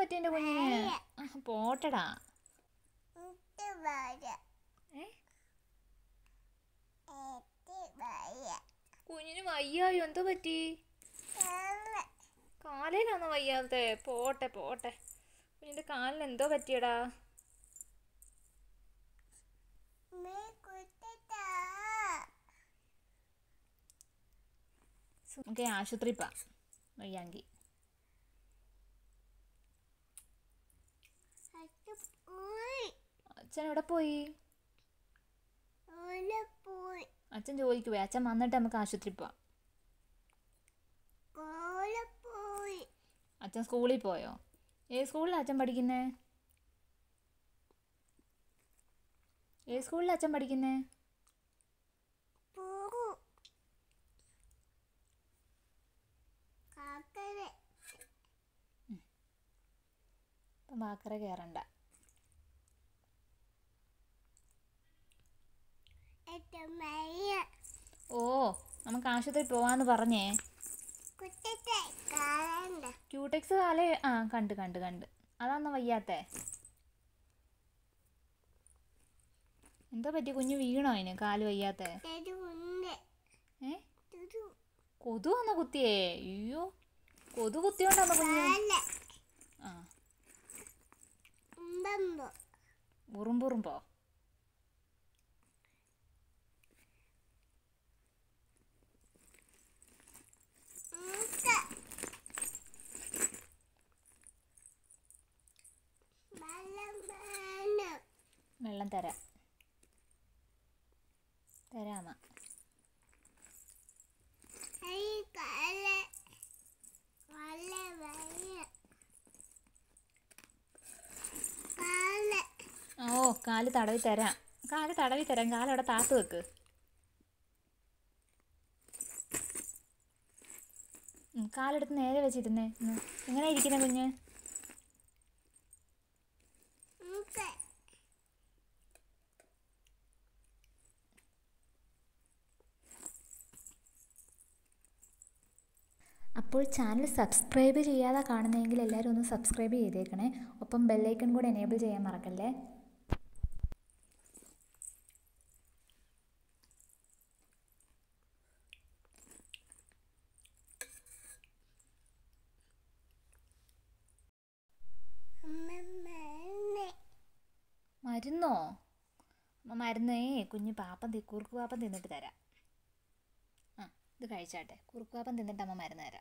പറ്റി എൻ്റെ കുഞ്ഞിന് ആ, പോട്ടെടാ ഏ കുഞ്ഞിന് വയ്യായോ എന്തോ പറ്റി കാലിലാണോ വയ്യാത്തെ പോട്ടെ പോട്ടെ കുഞ്ഞിൻ്റെ കാലിന് എന്തോ പറ്റിയടാ നമുക്ക് ആശുപത്രി പോവാം വയ്യാങ്കി അച്ഛൻ എവിടെ പോയി അച്ഛൻ ജോലിക്ക് പോയി അച്ഛൻ വന്നിട്ട് നമുക്ക് ആശുപത്രി പോവാം അച്ഛൻ സ്കൂളിൽ പോയോ ഏത് സ്കൂളിലാണ് അച്ഛൻ പഠിക്കുന്നേ ഏത് സ്കൂളിലാണ് അച്ഛൻ പഠിക്കുന്നേ ഇപ്പം വാക്കറ കയറണ്ട ഓ നമുക്ക് ആശുപത്രി പോവാന്ന് പറഞ്ഞേ ക്യൂടെക്സ് കാലേ ആ കണ്ട് കണ്ട് കണ്ട് അതാന്നോ വയ്യാത്തേ എന്തോ പറ്റി കുഞ്ഞു വീണോ അതിന് കാല് വയ്യാത്തേ ഏ കൊതു വന്ന കുത്തിയേ അയ്യോ കൊതു കുത്തിയോണ്ടാന്നോ കുഞ്ഞു ആ ഉറുമ്പുറുമ്പോ വെള്ളം തരാം തരാമ ഓ കാല് തടവി തരാം കാല് തടവി തരാം കാല് അവിടെ താത്ത് വെക്ക് ഉം, കാലെടുത്ത് നേരെ വെച്ചിരുന്നേ ഉം. എങ്ങനെ ഇരിക്കുന്ന കുഞ്ഞ് അപ്പോൾ ചാനൽ സബ്സ്ക്രൈബ് ചെയ്യാതെ കാണുന്നതെങ്കിൽ എല്ലാവരും ഒന്ന് സബ്സ്ക്രൈബ് ചെയ്തേക്കണേ ഒപ്പം ബെല്ലൈക്കൺ കൂടെ എനേബിൾ ചെയ്യാൻ മറക്കല്ലേ മരുന്നോ അമ്മ മരുന്നേ കുഞ്ഞ് പാപ്പം തി കുറുക്ക് പാപ്പം തിന്നിട്ട് തരാം ആ ഇത് കഴിച്ചാട്ടെ കുറുക്ക് പാപ്പം തിന്നിട്ട് അമ്മ മരുന്ന് തരാം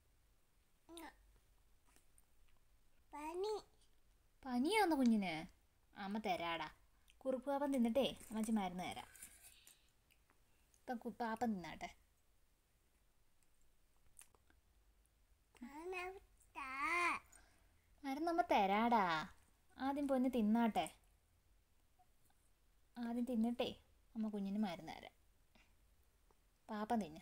പനിയാന്നോ കുഞ്ഞിന് അമ്മ തരാടാ കുറുക്ക് പാപ്പം തിന്നിട്ടേ അമ്മച്ചി മരുന്ന് തരാം ഇപ്പം കു- പാപ്പം തിന്നാട്ടെ മരുന്ന് അമ്മ തരാടാ ആദ്യം പൊന്ന് തിന്നാട്ടെ ആദ്യം തിന്നിട്ടേ അമ്മ കുഞ്ഞിന് മരുന്ന് തരാം പാപ്പം തിന്നു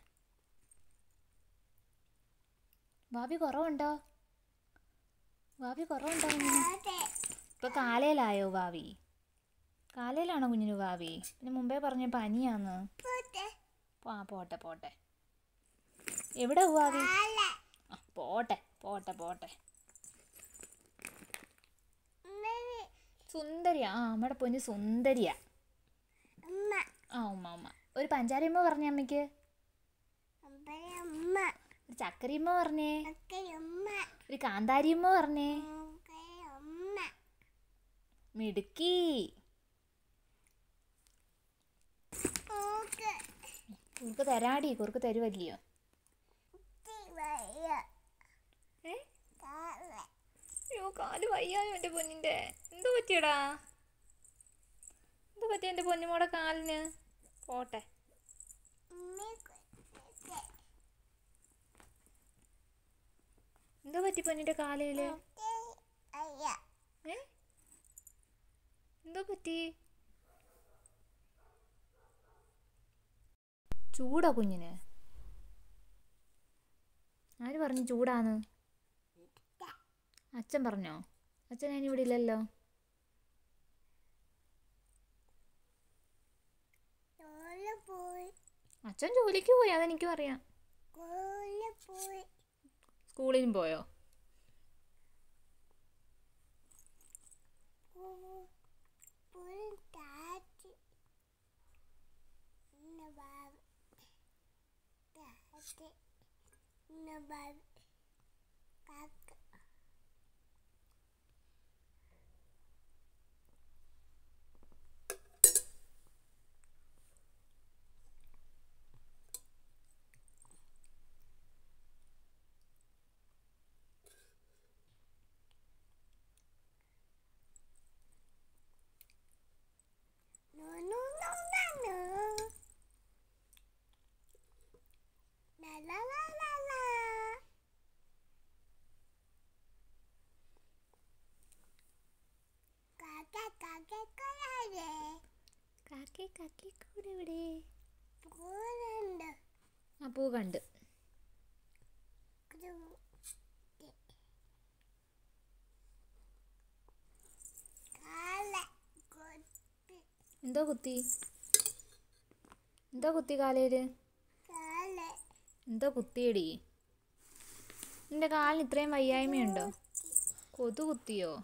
ഭാവി കുറവുണ്ടോ ഭാവി കുറവുണ്ടോ കുഞ്ഞിന് ഇപ്പൊ കാലയിലായോ ഭാവി കാലയിലാണോ കുഞ്ഞിന് ഭാവി പിന്നെ മുമ്പേ പറഞ്ഞ പനിയാന്ന് ആ പോട്ടെ പോട്ടെ എവിടെ ഭാവി ആ പോട്ടെ പോട്ടെ പോട്ടെ സുന്ദരിയാ ആ അമ്മയുടെ പൊന്ന് സുന്ദരിയാ ആ ഉമ്മ ഉമ്മ ഒരു പഞ്ചാരയമ്മ പറഞ്ഞേ അമ്മയ്ക്ക് ഒരു ചക്കരയമ്മ പറഞ്ഞേ ഒരു കാന്താരിയമ്മ പറഞ്ഞേ മിടുക്കി കുറുക്ക് തരാടി കുറുക്ക് തരുവല്ലയോ ഏ അയ്യോ കാല് വയ്യായോ എൻ്റെ പൊന്നിൻ്റെ എന്തോ പറ്റിയടാ എന്തോ പറ്റിയ എൻ്റെ പൊന്നുമോടെ കാലിന് പോട്ടെ എന്തോ പറ്റി പൊന്നിൻ്റെ കാലയില് ഏ എന്തോ പറ്റി ചൂടാ കുഞ്ഞിന് ആര് പറഞ്ഞു ചൂടാന്ന് അച്ഛൻ പറഞ്ഞോ അച്ഛൻ ഞാനിവിടെ ഇല്ലല്ലോ അച്ഛൻ ജോലിക്ക് പോയി അതെനിക്കും അറിയാം സ്കൂളിലും പോയോ No, no, no, no, no. La la la la la. കാക്ക കാക്കക്കൊരാളെ കാക്കേ കാക്കേ കൂടെ ഇവിടെ പോരുണ്ട് ആ പൂ കണ്ട് കാല കൊത്തി എന്തോ കുത്തി എന്തോ കുത്തി കാലേല് കാല എന്തോ കുത്തിയടി നിന്റെ കാലിന് ഇത്രയും വയ്യായ്മയുണ്ടോ കൊതു കുത്തിയോ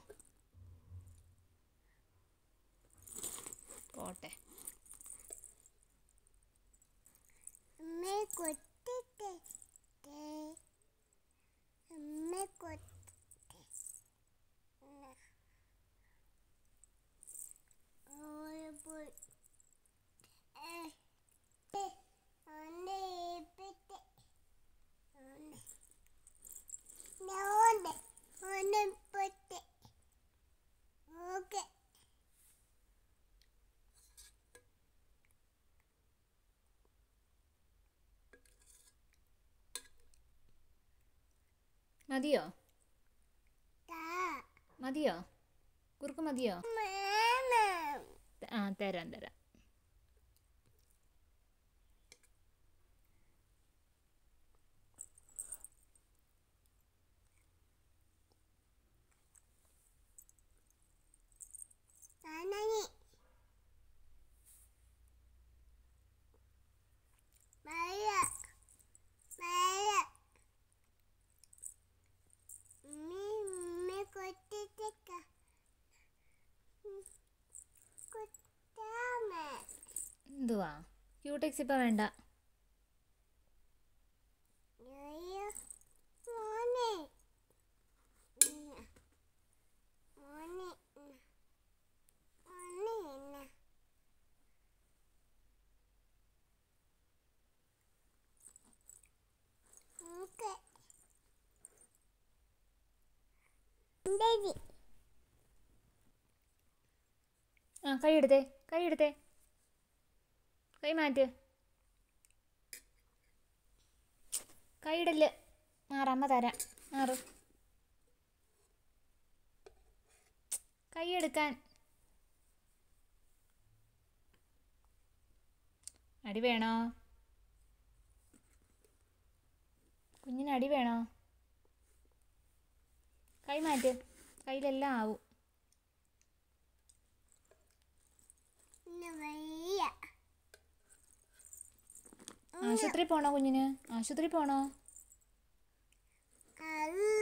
പോട്ടെ അമ്മ കൊത്തിട്ടെ അമ്മ കൊത്തി ഓര് പോയി ഒന്ന് ഏപ്പിട്ട് ഒന്ന് നോണ്ട് ഒന്ന് പൊട്ട് ഓക്കെ മതിയോ താ മതിയോ കുറുക്ക് മതിയോ വേണം ആ തരാം തരാം നാനനി മഴ മഴ ഉമ്മി ഉമ്മി കൊത്തിട്ടേക്ക കൊത്താമേ എന്തുവാ ക്യൂടെക്സ് ഇപ്പം വേണ്ട അയ്യോ മോനെ ഉം. മോനെ ഉം. മോനെ ഇന്ന്. എനിക്ക് ഉണ്ടേരി. ആ കൈ എടുത്തേ കൈ എടുത്തേ കൈ മാറ്റ് കൈ ഇടല് മാറമ്മ തരാം മാറ് കൈ എടുക്കാൻ അടി വേണോ കുഞ്ഞിന് അടി വേണോ കൈ മാറ്റ് കയ്യിലെല്ലാം ആവും ഇന്ന് വയ്യ. ആശുപത്രി പോണോ കുഞ്ഞിന് ആശുപത്രി പോണോ അല്ല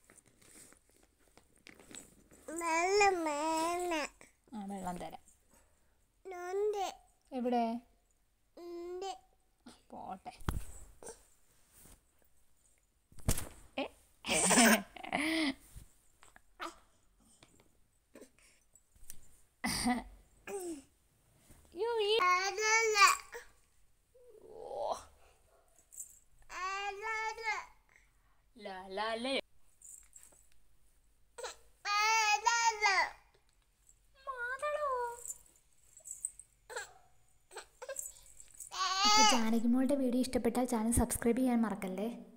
നല്ല മേന ആ വെള്ളം തരാം നൊണ്ട് എവിടെ ഉണ്ട് പോട്ടെ ഏ? യ്യോ, ഈ അതല്ല അതല്ല ലാ, ലാ, ലേ. അതല്ല അപ്പോൾ ജാനകിമോളുടെ വീഡിയോ ഇഷ്ടപ്പെട്ടാൽ ചാനൽ സബ്സ്ക്രൈബ് ചെയ്യാൻ മറക്കല്ലേ